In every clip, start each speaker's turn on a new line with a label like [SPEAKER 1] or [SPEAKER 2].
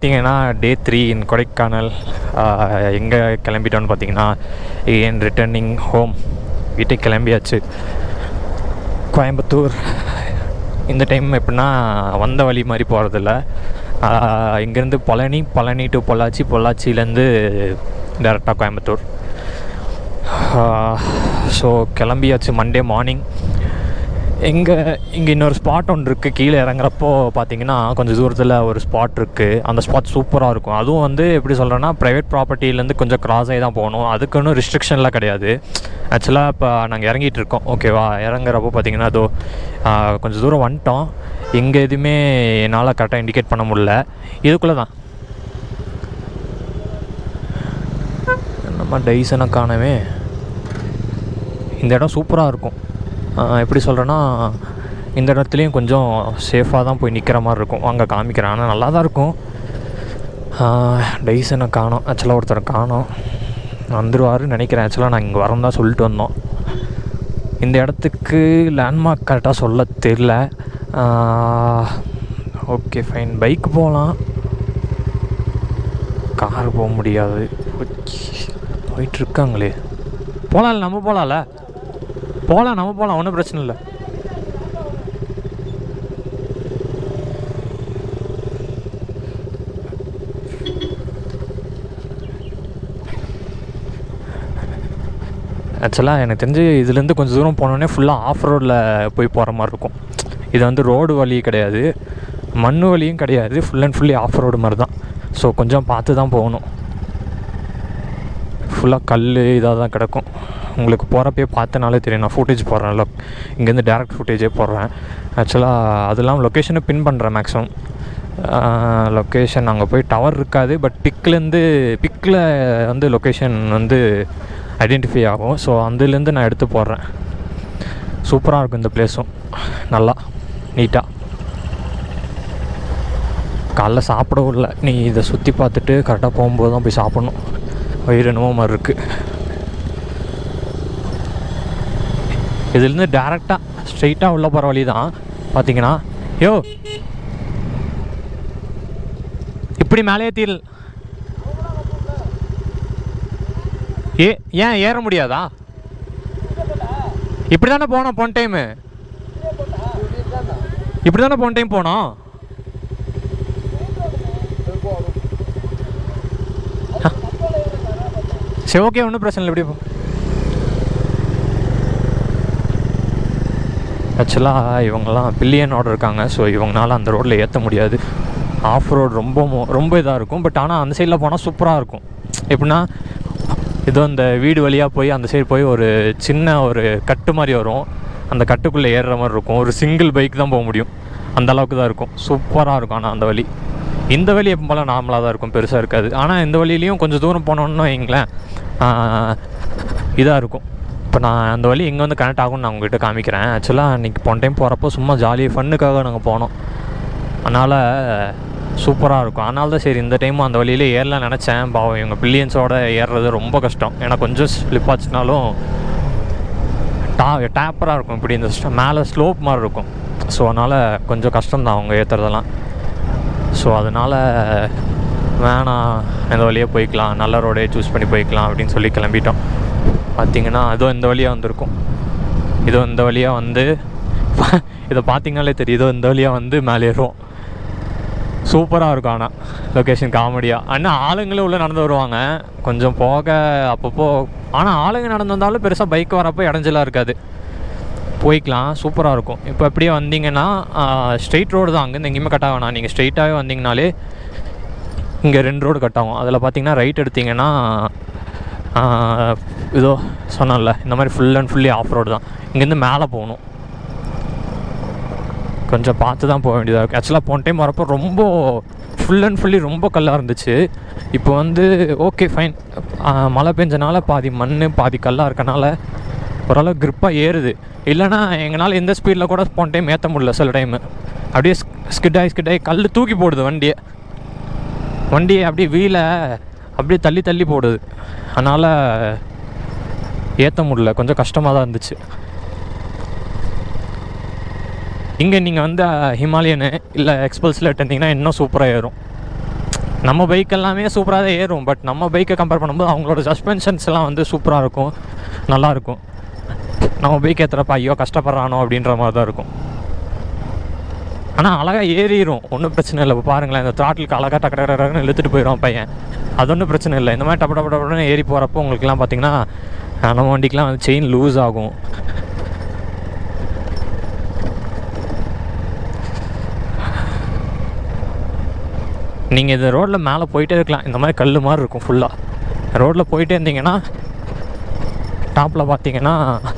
[SPEAKER 1] பார்த்தீங்கன்னா day three in Kodaikanal எங்கே கிளம்பிட்டோன்னு பார்த்தீங்கன்னா ஏன் ரிட்டர்னிங் ஹோம் வீட்டுக்கு கிளம்பியாச்சு கோயம்புத்தூர் இந்த டைம் எப்படின்னா வந்த வழி மாதிரி போகிறதில்ல இங்கேருந்து பழனி பழனி டு பொள்ளாச்சி பொள்ளாச்சியிலேருந்து டேரெக்டாக கோயம்புத்தூர் ஸோ கிளம்பியாச்சு மண்டே மார்னிங் எங்கே இங்கே இன்னொரு ஸ்பாட் ஒன்று இருக்குது கீழே இறங்குறப்போ பார்த்தீங்கன்னா கொஞ்சம் தூரத்தில் ஒரு ஸ்பாட் இருக்குது அந்த ஸ்பாட் சூப்பராக இருக்கும் அதுவும் வந்து எப்படி சொல்கிறேன்னா ப்ரைவேட் ப்ராப்பர்ட்டிலேருந்து கொஞ்சம் கிராஸ் ஆகி தான் போகணும் அதுக்கு ஒன்றும் ரெஸ்ட்ரிக்ஷன்லாம் கிடையாது ஆக்சுவலாக இப்போ நாங்கள் இறங்கிட்டு இருக்கோம் ஓகேவா இறங்குறப்போ பார்த்தீங்கன்னா அதோ ஆ, கொஞ்சம் தூரம் வந்துட்டோம் இங்கே எதுவுமே என்னால் கரெக்டாக இண்டிகேட் பண்ண முடியல இதுக்குள்ளே தான் நம்ம டைசனை காணவே இந்த இடம் சூப்பராக இருக்கும் ஆஹ் எப்படி சொல்கிறேன்னா இந்த இடத்துலையும் கொஞ்சம் சேஃபாக தான் போய் நிற்கிற மாதிரி இருக்கும் அங்கே காமிக்கிறேன் ஆனால் நல்லா தான் இருக்கும் டைசனை காணோம் ஆக்சுவலாக ஒருத்தர் காணோம் வந்துருவாருன்னு நினைக்கிறேன் ஆக்சுவலாக நான் இங்கே வரேன் தான் சொல்லிட்டு வந்தோம் இந்த இடத்துக்கு லேண்ட்மார்க் கரெக்டாக சொல்ல தெரில ஓகே ஃபைன் பைக் போகலாம் கார் போக முடியாது போயிட்டு இருக்காங்களே போகலாம்ல நம்ம போகலாம்ல போகலாம் நம்ம போகலாம் ஒன்றும் பிரச்சனை இல்லை ஆக்சுவலாக எனக்கு தெரிஞ்சு இதுலேருந்து கொஞ்சம் தூரம் போனோடனே ஃபுல்லாக ஆஃப் ரோடில் போய் போகிற மாதிரி இருக்கும் இது வந்து ரோடு வழி கிடையாது மண் வழியும் கிடையாது full and fully off road மாதிரி தான் ஸோ கொஞ்சம் பார்த்து தான் போகணும் ஃபுல்லாக கல் இதாக தான் கிடக்கும் உங்களுக்கு போகிறப்பே பார்த்தனாலே தெரியும் நான் ஃபுட்டேஜ் போடுறேன்ல இங்கேருந்து டேரக்ட் ஃபுட்டேஜே போடுறேன் ஆக்சுவலாக அது இல்லாமல் லொக்கேஷனை பின் பண்ணுறேன் மேக்ஸிமம் லொக்கேஷன் அங்கே போய் டவர் இருக்காது பட் பிக்லேருந்து பிக்கில் வந்து லொக்கேஷன் வந்து ஐடென்டிஃபை ஆகும் ஸோ அதுலேருந்து நான் எடுத்து போடுறேன் சூப்பராக இருக்கும் இந்த பிளேஸும் நல்லா நீட்டாக காலைல சாப்பிடவும் இல்லை நீ இதை சுற்றி பார்த்துட்டு கரெக்டாக போகும்போது தான் போய் சாப்பிட்ணும் வயிறு என்னமோ மாதிரி இருக்குது இதுலேருந்து டேரெக்டாக ஸ்ட்ரைட்டாக உள்ள போகிற வழி தான் பார்த்தீங்கன்னா யோ இப்படி மேலே தீல் ஏ ஏன் ஏற முடியாதா இப்படி தானே போனோம் போன டைமு இப்படி தானே போன டைம் போனோம் சரி ஓகே ஒன்றும் பிரச்சனை இல்லை இப்படி போ ஆக்சுவலாக இவங்கெல்லாம் பில்லியன் ஆர்டர் இருக்காங்க ஸோ இவங்களால அந்த ரோட்டில் ஏற்ற முடியாது ஆஃப் ரோடு ரொம்ப மோ- ரொம்ப இதாக இருக்கும் பட் ஆனால் அந்த சைடில் போனால் சூப்பராக இருக்கும் எப்படின்னா இதோ அந்த வீடு வழியாக போய் அந்த சைடு போய் ஒரு சின்ன ஒரு கட்டு மாதிரி வரும் அந்த கட்டுக்குள்ளே ஏறுற மாதிரி இருக்கும் ஒரு சிங்கிள் பைக் தான் போக முடியும் அந்த அளவுக்கு தான் இருக்கும் சூப்பராக இருக்கும் ஆனால் அந்த வழி இந்த வழி எப்போ போல நார்மலாக தான் இருக்கும் பெருசாக இருக்காது ஆனால் இந்த வழியிலையும் கொஞ்சம் தூரம் போனோன்னு வைங்களேன் இதாக இருக்கும் இப்போ நான் அந்த வழி எங்கே வந்து கனெக்ட் ஆகும்னு நான் உங்ககிட்ட காமிக்கிறேன் ஆக்சுவலாக அன்றைக்கி போன டைம் போகிறப்போ சும்மா ஜாலி ஃபன்னுக்காக நாங்கள் போனோம் அதனால் சூப்பராக இருக்கும் அதனால தான் சரி இந்த டைமும் அந்த வழியிலே ஏறலாம் நினச்சேன் பாவம் இவங்க பில்லியன்ஸோட ஏறுறது ரொம்ப கஷ்டம் ஏன்னா கொஞ்சம் ஸ்லிப் ஆச்சுனாலும் டா டேப்பராக இருக்கும் இப்படி இந்த ஸ்ட- மேலே ஸ்லோப் மாதிரி இருக்கும் ஸோ அதனால் கொஞ்சம் கஷ்டம்தான் அவங்க ஏற்றுறதெல்லாம் ஸோ அதனால் வேணாம் இந்த வழியே போய்க்கலாம் நல்ல ரோடே சூஸ் பண்ணி போய்க்கலாம் அப்படின்னு சொல்லி கிளம்பிட்டோம் பார்த்தீங்கன்னா அதோ இந்த வழியாக வந்திருக்கும் இதோ இந்த வழியாக வந்து இதை பார்த்தீங்கனாலே தெரியும் இதோ இந்த வழியாக வந்து மேலே ஏறுவோம் சூப்பராக இருக்கும் ஆனால் லொக்கேஷன் காமெடியாக ஆனால் ஆளுங்களும் உள்ளே நடந்து வருவாங்க கொஞ்சம் போக அப்பப்போ ஆனால் ஆளுங்க நடந்து வந்தாலும் பெருசாக பைக் வரப்போ இடைஞ்சலாக இருக்காது போய்க்கலாம் சூப்பராக இருக்கும் இப்போ அப்படியே வந்தீங்கன்னா ஸ்ட்ரெயிட் ரோடு தான் அங்கேருந்து எங்கேயுமே கட் ஆகணும் நீங்கள் ஸ்ட்ரெயிட்டாகவே வந்தீங்கனாலே இங்கே ரெண்டு ரோடு கட் ஆகும் அதில் பார்த்தீங்கன்னா ரைட் எடுத்தீங்கன்னா ஆஹ், இதோ சொன்னேன்ல இந்த மாதிரி full and fully off road தான் இங்கேருந்து மேலே போகணும் கொஞ்சம் பார்த்து தான் போக வேண்டியதாக இருக்குது ஆக்சுவலாக போன டைம் வரப்போ ரொம்ப ஃபுல் அண்ட் ஃபுல்லி ரொம்ப கல்லாக இருந்துச்சு இப்போ வந்து ஓகே ஃபைன் மழை பெஞ்சனால பாதி மண் பாதி கல்லாக இருக்கனால ஓரளவு grip-ஆ ஏறுது இல்லைன்னா எங்களால் எந்த ஸ்பீடில் கூட போன டைம் ஏற்ற முடியல சில டைமு அப்படியே ஸ்கிட் ஆகி ஸ்கிட் ஆகி கல் தூக்கி போடுது வண்டியை வண்டியை அப்படியே வீலை அப்படியே தள்ளி தள்ளி போடுது அதனால் ஏற்ற முடியல கொஞ்சம் கஷ்டமாக தான் இருந்துச்சு இங்கே நீங்கள் வந்து ஹிமாலயனு இல்லை எக்ஸ்பல்ஸில் எடுத்தீங்கன்னா இன்னும் சூப்பராக ஏறும் நம்ம பைக் எல்லாமே சூப்பராக தான் ஏறும் பட் நம்ம பைக்கை கம்பேர் பண்ணும்போது அவங்களோட சஸ்பென்ஷன்ஸ் எல்லாம் வந்து சூப்பராக இருக்கும் நல்லாயிருக்கும் நம்ம பைக் ஏற்றுறப்ப ஐயோ கஷ்டப்படுறானோ அப்படின்ற மாதிரி தான் இருக்கும் ஆனால் அழகாக ஏறிடும் ஒன்றும் பிரச்சனை இல்லை இப்போ பாருங்களேன் இந்த த்ராட்டிலுக்கு அழகாக டக்கு டக்கு டக்குன்னு இழுத்துட்டு போயிடும் பையன் அது ஒன்றும் பிரச்சனை இல்லை இந்த மாதிரி டப்பு டப்பு டப்புன்னு ஏறி போகிறப்போ உங்களுக்குலாம் பார்த்தீங்கன்னா அஹ், நம்ம வண்டிக்கெலாம் வந்து செயின் லூஸ் ஆகும் நீங்கள் இந்த ரோட்டில் மேலே போயிட்டே இருக்கலாம் இந்த மாதிரி கல் மாதிரி இருக்கும் ஃபுல்லாக ரோட்டில் போயிட்டே இருந்தீங்கன்னா டாப்பில் பார்த்தீங்கன்னா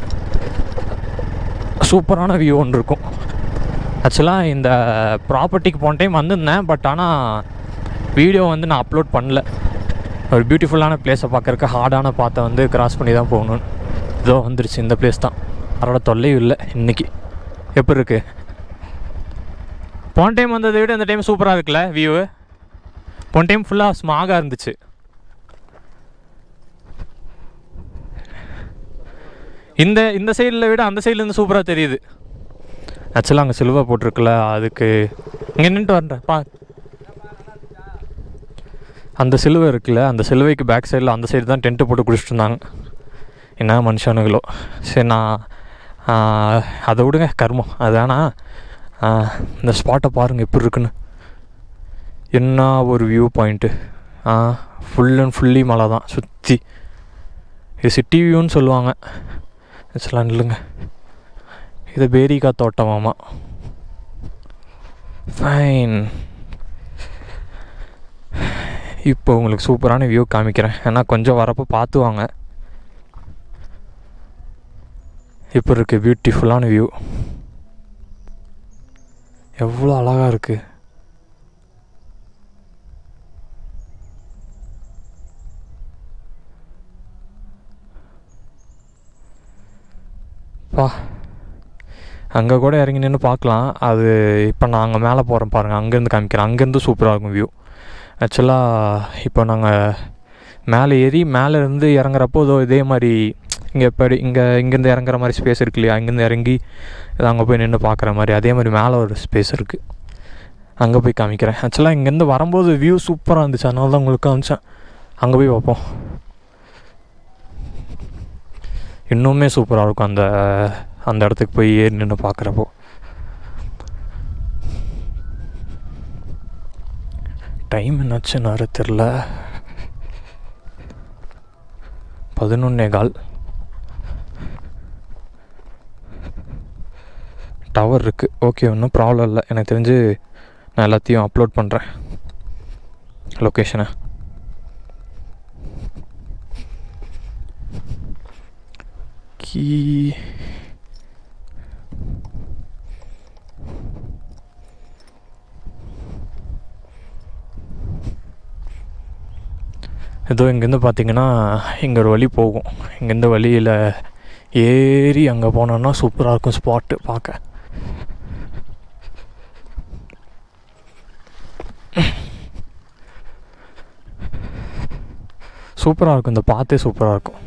[SPEAKER 1] சூப்பரான வியூ ஒன்று இருக்கும் ஆக்சுவலாக இந்த ப்ராப்பர்ட்டிக்கு போன டைம் வந்திருந்தேன் பட் ஆனால் வீடியோ வந்து நான் அப்லோட் பண்ணல ஒரு பியூட்டிஃபுல்லான பிளேஸை பார்க்குறக்கு ஹார்டான பாத்தை வந்து கிராஸ் பண்ணி தான் போகணும்னு இதோ வந்துருச்சு இந்த பிளேஸ் தான் அதோட தொல்லையும் இல்லை இன்னைக்கு எப்படி இருக்கு போன டைம் வந்ததை விட இந்த டைம் சூப்பராக இருக்குல்ல வியூ போன டைம் ஃபுல்லாக ஸ்மாகாக இருந்துச்சு இந்த இந்த சைடில் விட அந்த சைட்லேருந்து சூப்பராக தெரியுது ஆக்சுவலாக அங்கே சிலுவை போட்டிருக்குல்ல அதுக்கு இங்கே நின்றுட்டு வரேன் பா அந்த சிலுவை இருக்குல்ல அந்த சிலுவைக்கு பேக் சைடில் அந்த சைடு தான் டென்ட்டு போட்டு குடிச்சிட்டு இருந்தாங்க என்ன மனுஷனுங்களோ சரி நான் ஆஹ், அதை விடுங்க கர்மம் அது ஆனால் ஆஹ், இந்த ஸ்பாட்டை பாருங்கள் எப்படி இருக்குன்னு என்ன ஒரு view point full and fully மலை தான் சுற்றி இது சிட்டி வியூன்னு சொல்லுவாங்க ஆக்சுவலாக இல்லைங்க இது பேரிக்கா தோட்டமாமா ஃபைன் இப்போ உங்களுக்கு சூப்பரான வியூ காமிக்கிறேன் ஏன்னா கொஞ்சம் வரப்போ பார்த்து வாங்க இப்போ இருக்குது பியூட்டிஃபுல்லான வியூ எவ்வளோ அழகாக இருக்குது பா அங்கே கூட இறங்கி நின்று பார்க்கலாம் அது இப்போ நான் அங்கே மேலே போகிறேன் பாருங்கள் அங்கேருந்து காமிக்கிறேன் அங்கேருந்து சூப்பராக இருக்கும் வியூ ஆக்சுவலாக இப்போ நாங்கள் மேலே ஏறி மேலே இருந்து இறங்குறப்போ இதோ இதே மாதிரி இங்கே எப்படி இங்கே இங்கேருந்து இறங்குற மாதிரி ஸ்பேஸ் இருக்கு இல்லையா இங்கேருந்து இறங்கி இது அங்கே போய் நின்று பார்க்குற மாதிரி அதே மாதிரி மேலே ஒரு ஸ்பேஸ் இருக்குது அங்கே போய் காமிக்கிறேன் ஆக்சுவலாக இங்கேருந்து வரும்போது வியூ சூப்பராக இருந்துச்சு அதனால தான் உங்களுக்கு காமிச்சேன் அங்கே போய் பார்ப்போம் இன்னுமே சூப்பராக இருக்கும் அந்த அந்த இடத்துக்கு போய் ஏறி நின்று பார்க்குறப்போ டைம் என்னாச்சு நேரம் தெரில பதினொன்னே கால் டவர் இருக்குது ஓகே ஒன்றும் ப்ராப்ளம் இல்லை எனக்கு தெரிஞ்சு நான் எல்லாத்தையும் அப்லோட் பண்ணுறேன் லொக்கேஷனை கீ ஏதோ இங்கேருந்து பார்த்தீங்கன்னா இங்கே ஒரு வழி போகும் இங்கேருந்து வழியில் ஏறி அங்கே போனோன்னா சூப்பராக இருக்கும் ஸ்பாட்டு பார்க்க சூப்பராக இருக்கும் இந்த பாத்தே சூப்பராக இருக்கும்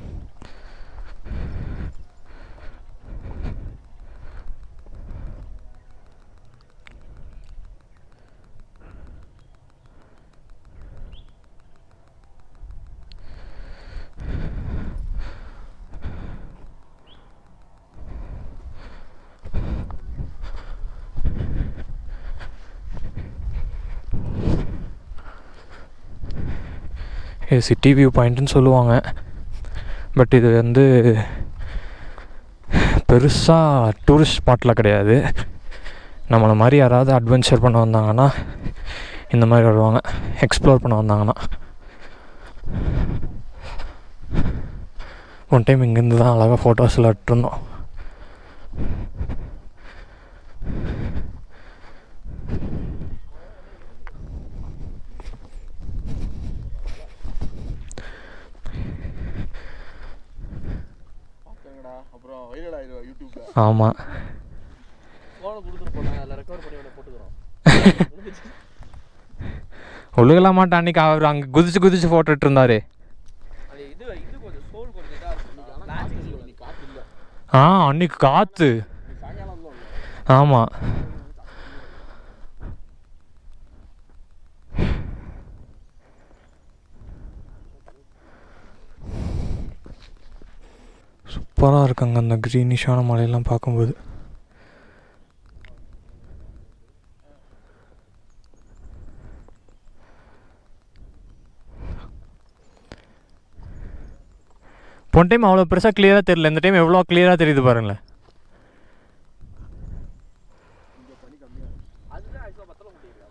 [SPEAKER 1] இது சிட்டி வியூ பாயிண்ட்டுன்னு சொல்லுவாங்க பட் இது வந்து பெருசாக டூரிஸ்ட் ஸ்பாட்டில் கிடையாது நம்மளை மாதிரி யாராவது அட்வென்ச்சர் பண்ண வந்தாங்கன்னா இந்த மாதிரி வருவாங்க எக்ஸ்ப்ளோர் பண்ண வந்தாங்கன்னா ஒன் டைம் இங்கேருந்து தான் அழகாக ஃபோட்டோஸில் எடுத்துருந்தோம்
[SPEAKER 2] பார்த்தேங்கடா அப்புறம் வைரல் ஆயிடுவா யூடியூப்ல
[SPEAKER 1] ஆமாம்
[SPEAKER 2] ஃபோனை கொடுத்துட்டு போனேன் அதில் ரெக்கார்ட் பண்ணி உடனே போட்டுக்கிறோம்
[SPEAKER 1] ஒழுகலாம் மாட்டேன் அன்னைக்கு அவர் அங்கே குதிச்சு குதிச்சு ஃபோட்டோ இருந்தாரு
[SPEAKER 2] அது இது இது கொஞ்சம் சோல் கொஞ்சம் இதாக இருக்கும் பிளாஸ்டிக் இல்லை நீ காற்று இல்லை
[SPEAKER 1] ஆ அன்னைக்கு காற்று
[SPEAKER 2] நீ சாயங்காலம் தான் இல்லை
[SPEAKER 1] ஆமாம் சூப்பராக இருக்குங்க அந்த க்ரீனிஷான மலையெல்லாம் பார்க்கும்போது போன டைம் அவ்வளோ பெருசாக கிளியராக தெரியல இந்த டைம் எவ்வளோ கிளியராக தெரியுது பாருங்களேன்
[SPEAKER 2] அதுதான் ஆக்சுவலாக பத்தல முடியாது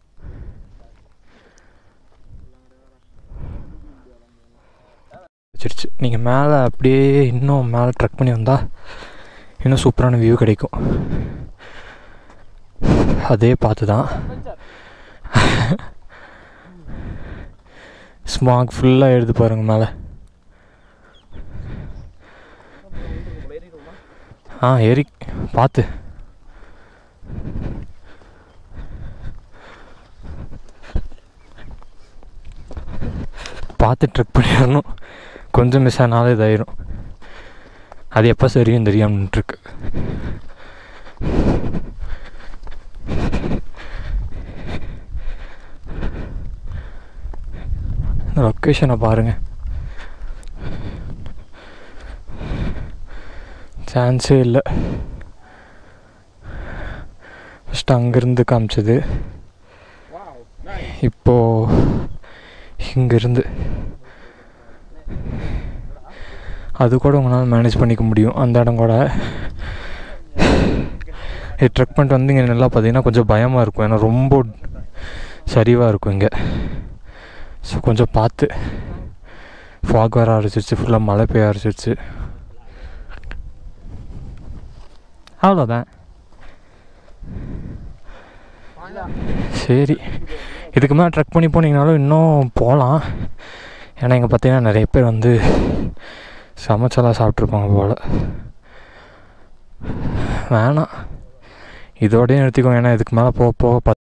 [SPEAKER 1] வச்சிருச்சு நீங்கள் மேலே அப்படியே இன்னும் மேலே ட்ரக் பண்ணி வந்தால் இன்னும் சூப்பரான வியூ கிடைக்கும் அதே பார்த்து தான் ஸ்மாக் ஃபுல்லாக எழுது பாருங்க மேலே ஆ ஏறி பார்த்து பார்த்து ட்ரெக் பண்ணிடணும் கொஞ்சம் மிஸ் ஆனாலும் இதாயிரும் அது எப்போ சரியும் தெரியாமன்ட்டுருக்கு லொக்கேஷனை பாருங்கள் சான்ஸே இல்லை ஃபஸ்ட்டு அங்கேருந்து காமிச்சது இப்போது இங்கேருந்து அது கூட உங்களால் மேனேஜ் பண்ணிக்க முடியும் அந்த இடம் கூட இது ட்ரெக் பண்ணிட்டு வந்து இங்கே நல்லா பார்த்தீங்கன்னா கொஞ்சம் பயமாக இருக்கும் ஏன்னா ரொம்ப சரிவாக இருக்கும் இங்கே ஸோ கொஞ்சம் பார்த்து ஃபாக் வர ஆரம்பிச்சிருச்சு ஃபுல்லாக மழை பெய்ய ஆரம்பிச்சிருச்சு அவ்வளோதான் சரி இதுக்கு மேலே ட்ரெக் பண்ணி போனீங்கனாலும் இன்னும் போகலாம் ஏன்னா இங்கே பார்த்தீங்கன்னா நிறைய பேர் வந்து சமைச்செல்லாம் சாப்பிட்ருப்பாங்க போல் வேணாம் இதோடய நிறுத்திக்கோங்க ஏன்னா இதுக்கு மேலே போக போக